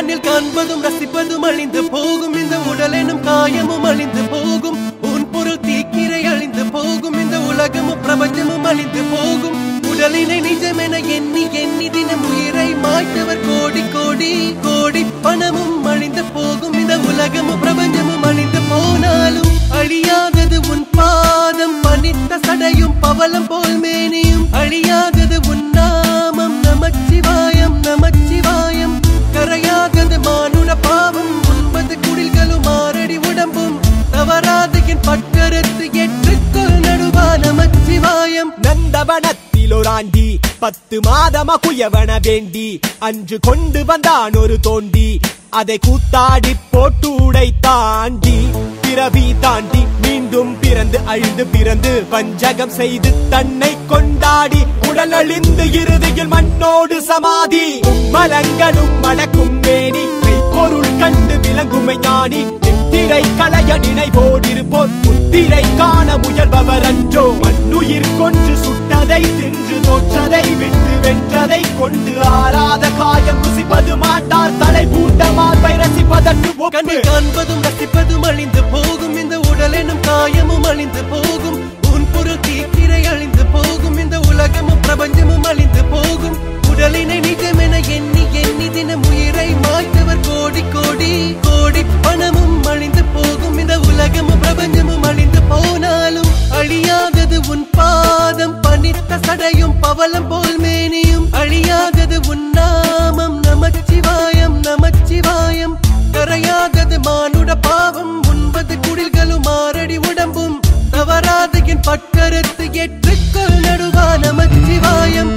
கண்ணில் காண்பதும் ரசிப்பதும் அழிந்து போகும் இந்த உடல் எனும் காயமும் அழிந்து போகும் உன் பொருள் தீக்கிரை அழிந்து போகும் இந்த உலகமும் பிரபஞ்சமும் அழிந்து போகும் உடலினை நிஜமென எண்ணி எண்ணி தினம் உயிரை மாய்த்தவர் கோடி கோடி கோடி பணமும் அழிந்து போகும் இந்த உலகமும் பிரபஞ்சமும் அழிந்து போனாலும் அழியாதது உன் பாதம் பனித்த சடையும் பவளம் போல் மேனியும் அழியாதது உன் நாமம் நமச்சிவாயம் நமச்சிவாயம் கரையாதது மானுட பாவம் ஒன்பது குடில்களும் ஆறடி உடம்பும் தவறாது என் பட்டறுத்து எட்டுக்குள் நடுவா நமச்சிவாயம் நந்தவனத்தில் ஒரு ஆண்டி பத்து மாதமா குயவன வேண்டி அன்று கொண்டு வந்தான் ஒரு தோண்டி அதை கூத்தாடி போட்டு உடை தாண்டி பிறவி தாண்டி மீண்டும் பிறந்து அழிந்து பிறந்து வஞ்சகம் செய்து தன்னை கொண்டாடி உடல் அழிந்து இறுதியில் மண்ணோடு சமாதி மலங்களும் மணக்கும் மேனி பொருள் கண்டு விளங்குமை ஞானி திரை களைய நினைவோடிருப்போர் முத்திரை காண முயல்பவர் அன்றோ மண்ணுயிர் கொன்று சுட்டதை தின்று தோற்றதை விட்டு வென்றதை கொண்டு ஆறாத காயம் ருசிப்பது மாட்டார் தலை பூட்ட மார்பை ரசிப்பதற்கு ஒப்பு கண்ணில் காண்பதும் ரசிப்பதும் அழிந்து போகும் இந்த உடல் எனும் காயமும் அழிந்து போகும் உன் பொருள் தீக்கிரை அழிந்து போகும் இந்த உலகமும் பிரபஞ்சமும் அழிந்து போகும் உடலினை நிஜமென எண்ணி எண்ணி தினம் உயிரை மாய்த்தவர் கோடி கோடி கோடி பணமும் அழிந்து போகும் இந்த உலகமும் பிரபஞ்சமும் அழிந்து போனாலும் அழியாதது உன் பாதம் பனித்த சடையும் பவளம் போல் மேனியும் அழியாதது உன் நாமம் நமச்சிவாயம் நமச்சிவாயம் கரையாதது மானுட பாவம் ஒன்பது குடில்களும் ஆறடி உடம்பும் தவறாது என் பட்டறுத்து எட்டுக்குள் நடுவா நமச்சிவாயம்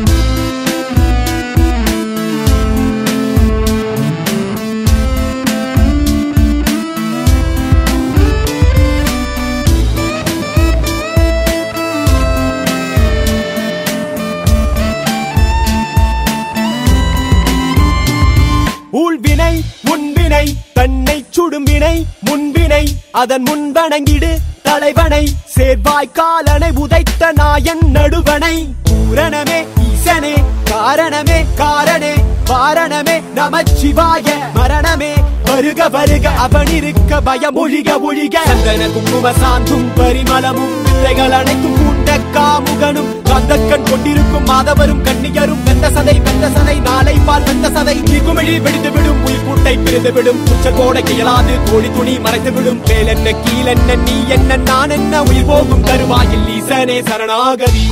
ஊழ்வினை முன்வினை தன்னை சுடும்பினை முன்வினை அதன் முன்வணங்கிடு தலைவனை சேர்வாய் காலனை உதைத்த நாயன் நடுவனை பூரணமே ஈசனே காரணமே காரணே வாரணமே நமச்சிவாய மரணமே வருக வருக அவனிருக்க பயம் ஒழிக ஒழிக சந்தன குங்கும சாந்தும் பரிமளமும் பிள்ளைகள் அனைத்தும் பூண்ட காமுகனும் கந்தக்கண் கொண்டிருக்கும் மாதவரும் கன்னியரும் வெந்த சதை வெந்த சதை நாளை பால் வெந்த சதை குமிழி வெடித்து விடும் உயிர் கூட்டை பிரிந்து விடும் உச்ச கோடை இயலாது கோழி துணி மறைத்து விடும் மேலென்ன கீழென்ன நீ என்ன நான் என்ன உயிர் போகும் தருவாயில் ஈசனே சரணாகதி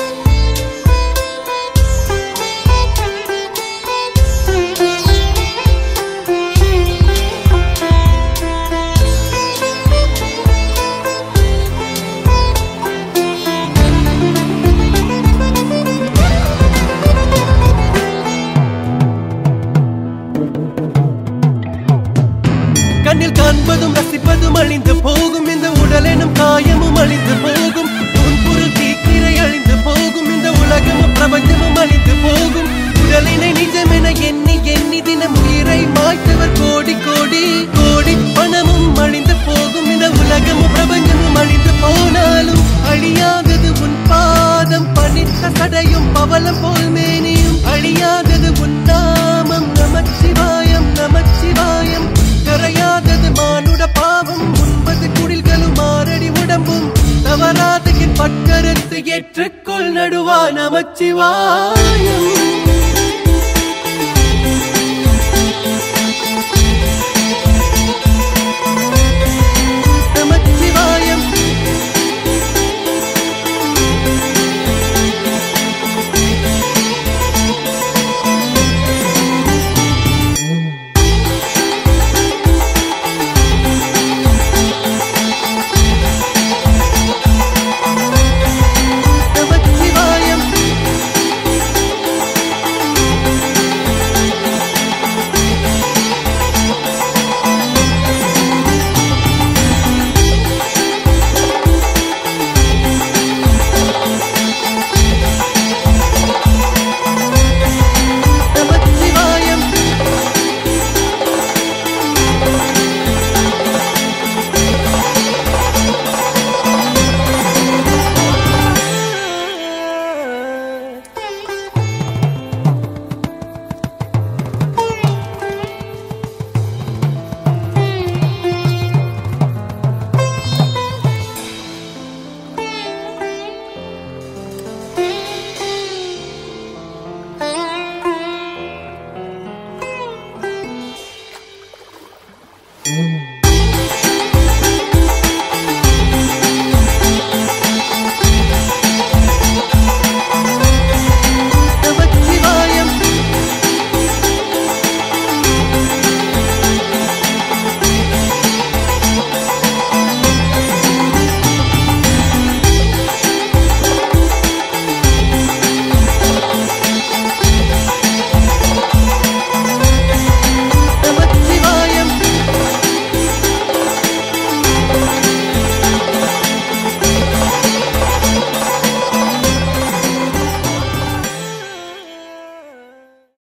கண்ணில் காண்பதும் ரசிப்பதும் அழிந்து போகும் இந்த உடல் எனும் காயமும் அழிந்து போகும் உன் பொருள் தீக்கிரை அழிந்து போகும் இந்த உலகமும் பிரபஞ்சமும் அழிந்து போகும் உடலினை நிஜமென எண்ணி எண்ணி தினம் உயிரை மாய்த்தவர் கோடி கோடி கோடி பணமும் அழிந்து போகும் இந்த உலகமும் பிரபஞ்சமும் அழிந்து போனாலும் அழியாதது உன் பாதம் பனித்த சடையும் பவளம் போல் மேனியும் அழியாதது உன் நாமம் நமச்சிவாயம் நமச்சிவாயம் கரையாதது மானுட பாவம் ஒன்பது குடில்களும் ஆறடி உடம்பும் தவறாத என் பட்டறுத்து ஏற்றுக்கொள் நடுவா நமச்சிவாயம்